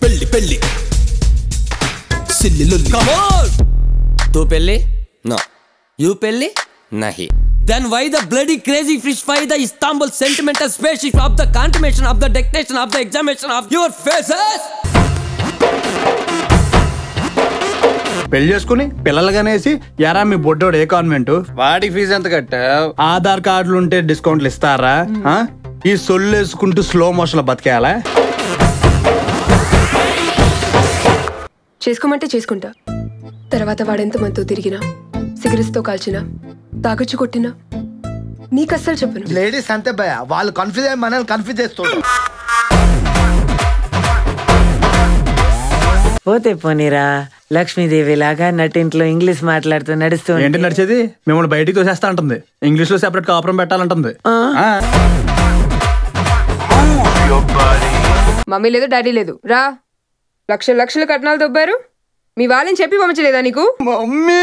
పెళ్లి పెళ్లి సిల్లి లొల్లి तू पेल्ली नो यू पेल्ली नहीं Then why the bloody crazy fish fry the Istanbul sentimental spaceship of the consummation of the dictation of the examination of your faces? పెళ్లి చేసుకుని పిల్లలుగానేసి యారా మీ బొడ్డోడు ఏ convent వాడికి ఫీజు ఎంత కట్టావు ఆధార్ కార్డులు ఉంటే డిస్కౌంట్లు ఇస్తారా ఆ? ఈ సొల్లు వేసుకుంటూ స్లో మోషన్ లో బతికేయాలా చేసుకోమంటే చేసుకుంటా తర్వాత వాడెంత మనతో తిరిగినా సిగరెట్స్తో కాల్చినా తాగొచ్చి కొట్టినా నీకు అస్సలు చెప్పను లేడీస్ అంతే భయ వాళ్ళు కన్ఫ్యూజ్ అయ్యి మనల్ని కన్ఫ్యూజ్ చేస్తుంటారు పోతే పోనీరా లక్ష్మీదేవి లాగా నటింట్లో ఇంగ్లీష్ మాట్లాడుతూ నడుస్తూ ఉంటే- ఏంటి నడిచేది మిమ్మల్ని బయటికి తోసేస్తా అంటుంది ఇంగ్లీష్ లో సెపరేట్ కాపురం పెట్టాలంటుంది ఆ. మమ్మీ లేదు డాడీ లేదు రా లక్షల లక్షల కట్నాలు దొబ్బారు మీ వాళ్ళని చెప్పి పంపించలేదా నీకు mummy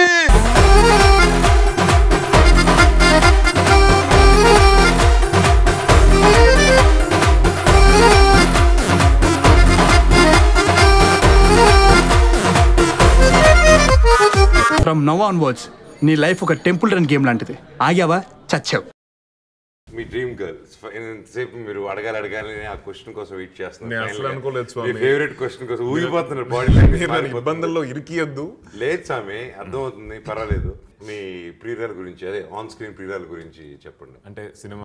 from now onwards నీ లైఫ్ ఒక టెంపుల్ రన్ గేమ్ లాంటిది ఆగావా చచ్చావు మీ డ్రీమ్ గర్ల్ ఎంతసేపు మీరు అడగాలి అడగాలి ఆ క్వశ్చన్ కోసం వెయిట్ నేను చేస్తున్నారు అసలు అనుకోలేదు మీ స్వామి. ఫేవరెట్ క్వశ్చన్ కోసం ఊగిపోతున్నారు బాడీ మీరు నన్ను ఇబ్బందుల్లో ఇరికియద్దు లేదు స్వామి అర్థమవుతుంది పర్వాలేదు మీ ప్రియురాల గురించి అదే ఆన్ స్క్రీన్ ప్రియురాల గురించి చెప్పండి అంటే సినిమా